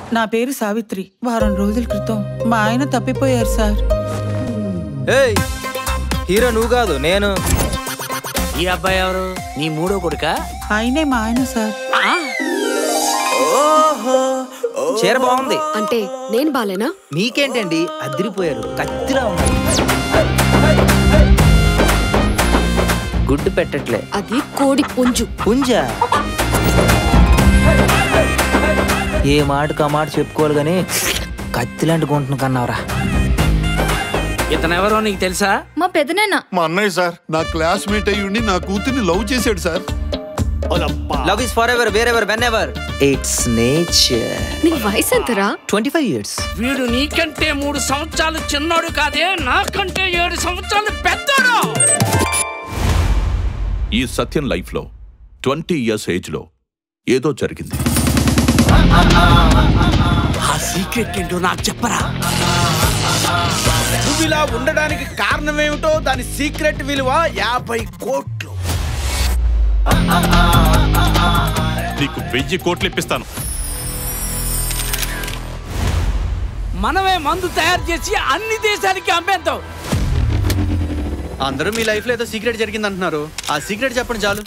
నా పేరు సావిత్రి వారం రోజుల క్రితం మా ఆయన తప్పిపోయారు సార్ ఏయ్ హీరో నువ్వు కాదు నేను ఈ అబ్బాయి ఎవరు నీ మూడో కొడుక ఆయనే మా ఆయన సార్ చీర బాగుంది అంటే నేను బాలేనా మీకేంటండి అదిరిపోయారు కత్తిలా ఉన్నారు గుడ్డు పెట్టట్లే అది కోడి పుంజు పుంజా ఏ మాటకు ఆ మాట చెప్పుకోవాలి కానీ కత్తిలాంటి గుంటను కన్నావరా ఇతను ఎవరో నీకు తెలుసా మా పెదనాన్న మా అన్నయ్య సార్ నా క్లాస్మేట్ అయ్యి ఉండి నా కూతుర్ని లవ్ చేశాడు sir love is forever wherever whenever it's nature నీ వయసు ఎంతరా ట్వంటీ ఫైవ్ ఇయర్స్ వీడు నీకంటే మూడు సంవత్సరాలు చిన్నోడు కాదే నాకంటే ఏడు సంవత్సరాలు పెద్దోడు ఈ సత్యం లైఫ్లో ట్వంటీ ఇయర్స్ ఏజ్లో ఏదో జరిగింది ఆ సీక్రెట్ ఏంటో నాకు చెప్పరా నువ్వు ఇలా ఉండడానికి కారణం ఏమిటో దాని సీక్రెట్ విలువ యాభై కోట్లు నీకు వెయ్యి కోట్లు ఇప్పిస్తాను మనమే మందు తయారు చేసి అన్ని దేశాలకి అమ్మేద్దాం అందరూ మీ లైఫ్ లో ఏదో సీక్రెట్ జరిగింది అంటున్నారు ఆ సీక్రెట్ చెప్పండి చాలు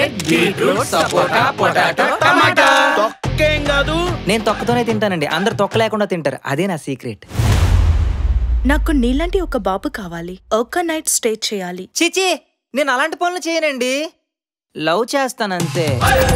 తొక్కేం కాదు నేను తొక్కతోనే తింటానండి అందరు తొక్క లేకుండా తింటారు అదే నా సీక్రెట్ నాకు నీలాంటి ఒక బాబు కావాలి ఒక నైట్ స్టే చేయాలి చిచి నేను అలాంటి పనులు చేయనండి లవ్ చేస్తానంతే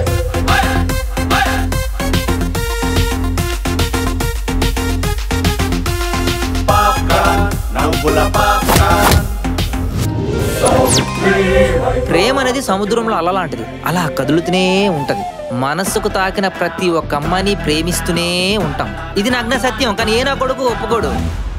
ప్రేమ అనేది సముద్రంలో అలలాంటిది అలా కదులుతూనే ఉంటది మనస్సుకు తాకిన ప్రతి ఒక్క అమ్మాయిని ప్రేమిస్తూనే ఉంటాం ఇది నగ్న సత్యం కానీ ఏ నా కొడుకు ఒప్పుకోడు